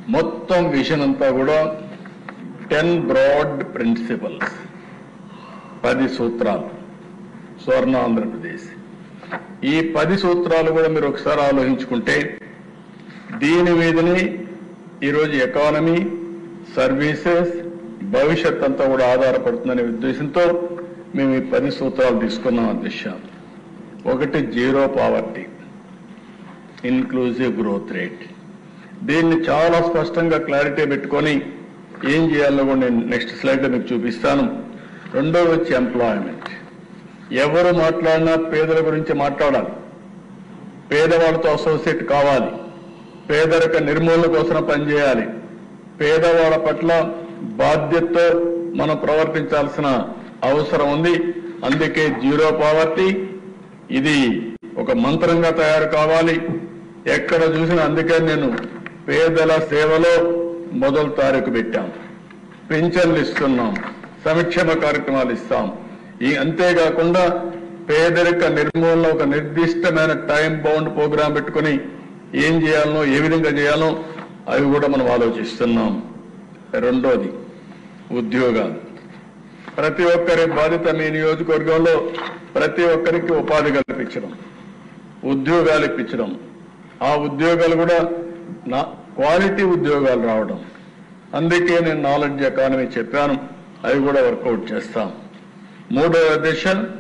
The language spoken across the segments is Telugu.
మొత్తం విషన్ అంతా కూడా టెన్ బ్రాడ్ ప్రిన్సిపల్స్ పది సూత్రాలు స్వర్ణ ఆంధ్రప్రదేశ్ ఈ పది సూత్రాలు కూడా మీరు ఒకసారి ఆలోచించుకుంటే దీని మీదనే ఈరోజు ఎకానమీ సర్వీసెస్ భవిష్యత్ అంతా కూడా ఆధారపడుతుందనే ఉద్దేశంతో మేము ఈ పది సూత్రాలు తీసుకున్నాం అధ్యక్ష ఒకటి zero poverty inclusive growth rate దీన్ని చాలా స్పష్టంగా క్లారిటీ పెట్టుకొని ఏం చేయాలో కూడా నేను నెక్స్ట్ స్లైడ్లో మీకు చూపిస్తాను రెండోది వచ్చి ఎంప్లాయ్మెంట్ ఎవరు మాట్లాడినా పేదల గురించి మాట్లాడాలి పేదవాళ్ళతో అసోసియేట్ కావాలి పేదరిక నిర్మూలన కోసం పనిచేయాలి పేదవాళ్ళ పట్ల బాధ్యతతో మనం ప్రవర్తించాల్సిన అవసరం ఉంది అందుకే జీరో పావర్టీ ఇది ఒక మంత్రంగా తయారు కావాలి ఎక్కడ చూసినా అందుకే నేను పేదల సేవలో మొదలు తారీఖు పెట్టాం పింఛన్లు ఇస్తున్నాం సంక్షేమ కార్యక్రమాలు ఇస్తాం ఈ అంతేకాకుండా పేదరిక నిర్మూలన ఒక నిర్దిష్టమైన టైం బౌండ్ ప్రోగ్రాం పెట్టుకుని ఏం చేయాలనో ఏ విధంగా చేయాలో అవి కూడా మనం ఆలోచిస్తున్నాం రెండోది ఉద్యోగాలు ప్రతి ఒక్కరి బాధ్యత మీ నియోజకవర్గంలో ప్రతి ఒక్కరికి ఉపాధి కల్పించడం ఉద్యోగాలు ఇప్పించడం ఆ ఉద్యోగాలు కూడా నా క్వాలిటీ ఉద్యోగాలు రావడం అందుకే నేను నాలెడ్జ్ ఎకానమీ చెప్పాను అవి కూడా వర్కౌట్ చేస్తాం మూడవ దశ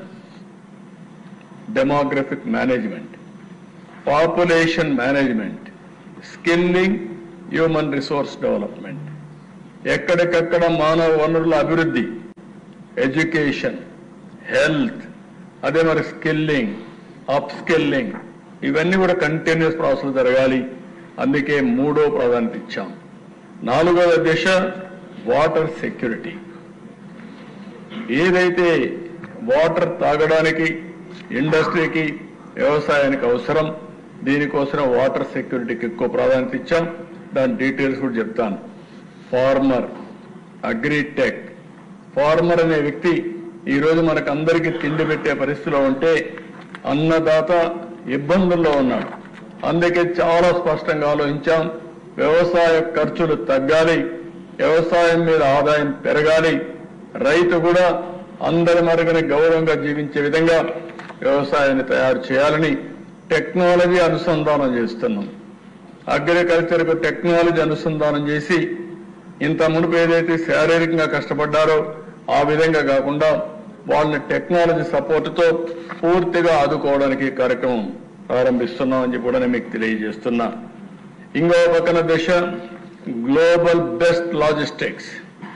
demographic management population management skilling human resource development ఎక్కడికక్కడ మానవ వనరుల అభివృద్ధి ఎడ్యుకేషన్ హెల్త్ అదే మరి స్కిల్లింగ్ అప్ స్కిల్లింగ్ ఇవన్నీ కూడా కంటిన్యూస్ ప్రాసెస్ జరగాలి అందుకే మూడో ప్రాధాన్యత ఇచ్చాం నాలుగవ దిశ వాటర్ సెక్యూరిటీ ఏదైతే వాటర్ తాగడానికి ఇండస్ట్రీకి వ్యవసాయానికి అవసరం దీనికోసం వాటర్ సెక్యూరిటీకి ఎక్కువ ప్రాధాన్యత ఇచ్చాం దాని డీటెయిల్స్ కూడా చెప్తాను ఫార్మర్ అగ్రిటెక్ ఫార్మర్ అనే వ్యక్తి ఈ రోజు మనకు అందరికీ తిండి పెట్టే పరిస్థితిలో ఉంటే అన్నదాత ఇబ్బందుల్లో ఉన్నాడు అందుకే చాలా స్పష్టంగా ఆలోచించాం వ్యవసాయ ఖర్చులు తగ్గాలి వ్యవసాయం మీద ఆదాయం పెరగాలి రైతు కూడా అందరి మరుగున గౌరవంగా జీవించే విధంగా వ్యవసాయాన్ని తయారు చేయాలని టెక్నాలజీ అనుసంధానం చేస్తున్నాం అగ్రికల్చర్ కు టెక్నాలజీ అనుసంధానం చేసి ఇంత మునుపు ఏదైతే శారీరకంగా కష్టపడ్డారో ఆ విధంగా కాకుండా వాళ్ళని టెక్నాలజీ సపోర్ట్ తో పూర్తిగా ఆదుకోవడానికి ఈ కార్యక్రమం ప్రారంభిస్తున్నామని చెప్పి కూడా నేను మీకు తెలియజేస్తున్నా ఇంకో పక్కన దశ గ్లోబల్ బెస్ట్ లాజిస్టిక్స్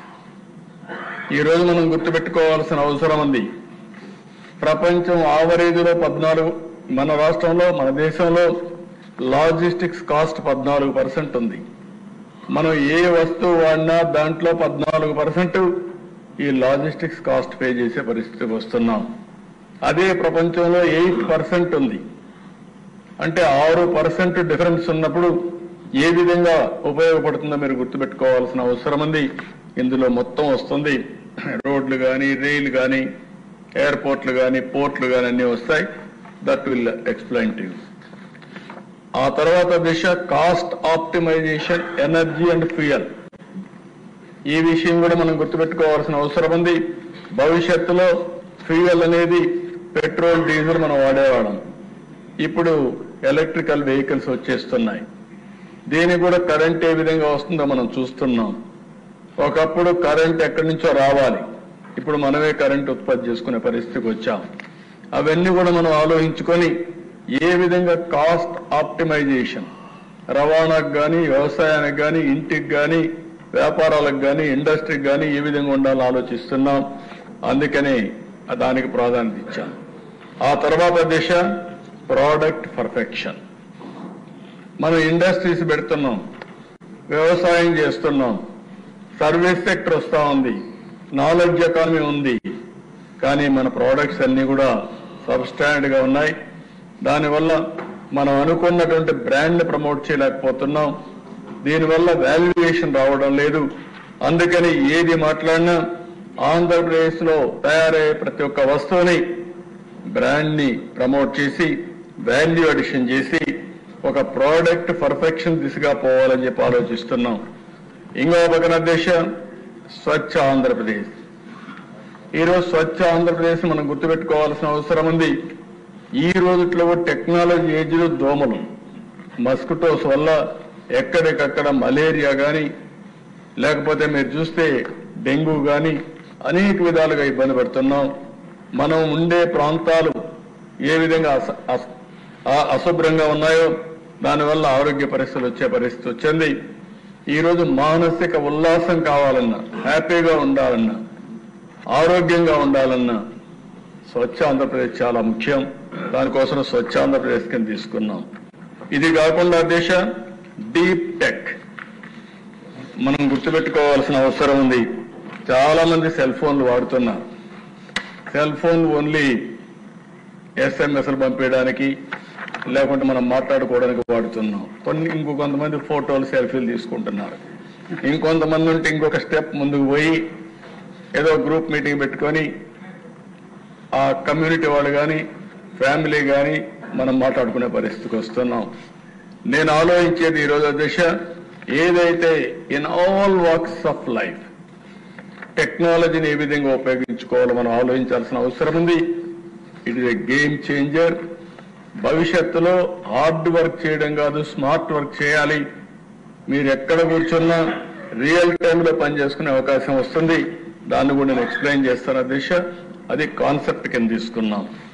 ఈ రోజు మనం గుర్తుపెట్టుకోవాల్సిన అవసరం ఉంది ప్రపంచం ఆవరేజ్లో పద్నాలుగు మన రాష్ట్రంలో మన దేశంలో లాజిస్టిక్స్ కాస్ట్ పద్నాలుగు పర్సెంట్ ఉంది మనం ఏ వస్తువు వాడినా దాంట్లో పద్నాలుగు పర్సెంట్ ఈ లాజిస్టిక్స్ కాస్ట్ పే చేసే పరిస్థితికి వస్తున్నాం అదే ప్రపంచంలో ఎయిట్ పర్సెంట్ ఉంది అంటే ఆరు పర్సెంట్ డిఫరెన్స్ ఉన్నప్పుడు ఏ విధంగా ఉపయోగపడుతుందో మీరు గుర్తుపెట్టుకోవాల్సిన అవసరం ఉంది ఇందులో మొత్తం వస్తుంది రోడ్లు కానీ రైలు కానీ ఎయిర్పోర్ట్లు కానీ పోర్ట్లు కానీ అన్ని వస్తాయి that will explain to you ఆ తర్వాత దిశ cost optimisation energy and fuel ఈ విషయం కూడా మనం గుర్తుపెట్టుకోవాల్సిన అవసరం ఉంది భవిష్యత్తులో ఫ్యూయల్ అనేది పెట్రోల్ డీజిల్ మనం వాడేవాళ్ళం ఇప్పుడు ఎలక్ట్రికల్ వెహికల్స్ వచ్చేస్తున్నాయి దీనికి కూడా కరెంట్ ఏ విధంగా వస్తుందో మనం చూస్తున్నాం ఒకప్పుడు కరెంట్ ఎక్కడి నుంచో రావాలి ఇప్పుడు మనమే కరెంట్ ఉత్పత్తి చేసుకునే పరిస్థితికి వచ్చాం అవన్నీ కూడా మనం ఆలోచించుకొని ఏ విధంగా కాస్ట్ ఆప్టిమైజేషన్ రవాణాకు కానీ వ్యవసాయానికి కానీ ఇంటికి కానీ వ్యాపారాలకు కానీ ఇండస్ట్రీకి కానీ ఏ విధంగా ఉండాలో ఆలోచిస్తున్నాం అందుకని దానికి ప్రాధాన్యత ఇచ్చాం ఆ తర్వాత దిశ ప్రోడక్ట్ పర్ఫెక్షన్ మనం ఇండస్ట్రీస్ పెడుతున్నాం వ్యవసాయం చేస్తున్నాం సర్వీస్ సెక్టర్ వస్తా ఉంది నాలెడ్జ్ ఎకానమీ ఉంది కానీ మన ప్రోడక్ట్స్ అన్ని కూడా సబ్స్టాండ్ గా ఉన్నాయి దానివల్ల మనం అనుకున్నటువంటి బ్రాండ్ ప్రమోట్ చేయలేకపోతున్నాం దీనివల్ల వాల్యుయేషన్ రావడం లేదు అందుకని ఏది మాట్లాడినా ఆంధ్రప్రదేశ్ లో తయారయ్యే ప్రతి ఒక్క వస్తువుని బ్రాండ్ ని ప్రమోట్ చేసి వాల్యూ అడిషన్ చేసి ఒక ప్రోడక్ట్ పర్ఫెక్షన్ దిశగా పోవాలని చెప్పి ఆలోచిస్తున్నాం ఇంకో పక్కన దిశ స్వచ్ఛ ఆంధ్రప్రదేశ్ ఈరోజు స్వచ్ఛ ఆంధ్రప్రదేశ్ మనం గుర్తుపెట్టుకోవాల్సిన అవసరం ఉంది ఈ రోజుట్లో టెక్నాలజీ ఏజ్లో దోమలు మస్కిటోస్ వల్ల ఎక్కడికక్కడ మలేరియా కానీ లేకపోతే మీరు చూస్తే డెంగ్యూ కానీ అనేక విధాలుగా ఇబ్బంది పడుతున్నాం మనం ఉండే ప్రాంతాలు ఏ విధంగా అస- అస- ఆ- అశుభ్రంగా ఉన్నాయో దానివల్ల ఆరోగ్య పరిస్థితులు వచ్చే పరిస్థితి వచ్చింది ఈరోజు మానసిక ఉల్లాసం కావాలన్నా హ్యాపీగా ఉండాలన్నా ఆరోగ్యంగా ఉండాలన్నా స్వచ్ఛ ఆంధ్రప్రదేశ్ చాలా ముఖ్యం దానికోసం స్వచ్ఛ ఆంధ్రప్రదేశ్ కింద తీసుకున్నాం ఇది కాకుండా దేశ డీప్ టెక్ మనం గుర్తుపెట్టుకోవాల్సిన అవసరం ఉంది చాలా మంది సెల్ ఫోన్లు వాడుతున్నారు సెల్ ఫోన్ ఓన్లీ ఎస్ఎంఎస్లు పంపించడానికి లేకుంటే మనం మాట్లాడుకోవడానికి వాడుతున్నాం కొన్ని ఇంకో కొంతమంది ఫోటోలు సెల్ఫీలు తీసుకుంటున్నారు ఇంకొంతమంది ఉంటే ఇంకొక స్టెప్ ముందుకు పోయి ఏదో గ్రూప్ మీటింగ్ పెట్టుకొని ఆ కమ్యూనిటీ వాళ్ళు కానీ ఫ్యామిలీ కానీ మనం మాట్లాడుకునే పరిస్థితికి వస్తున్నాం నేను ఆలోచించేది ఈరోజు దిశ ఏదైతే in all walks of life టెక్నాలజీని ఏ విధంగా ఉపయోగించుకోవాలో మనం ఆలోచించాల్సిన అవసరం ఉంది it is a game changer భవిష్యత్తులో హార్డ్ వర్క్ చేయడం కాదు స్మార్ట్ వర్క్ చేయాలి మీరు ఎక్కడ కూర్చున్నా రియల్ టైంలో పనిచేసుకునే అవకాశం వస్తుంది దాన్ని కూడా నేను ఎక్స్ప్లెయిన్ చేస్తాను దిశ అది కాన్సెప్ట్ కింద తీసుకున్నాం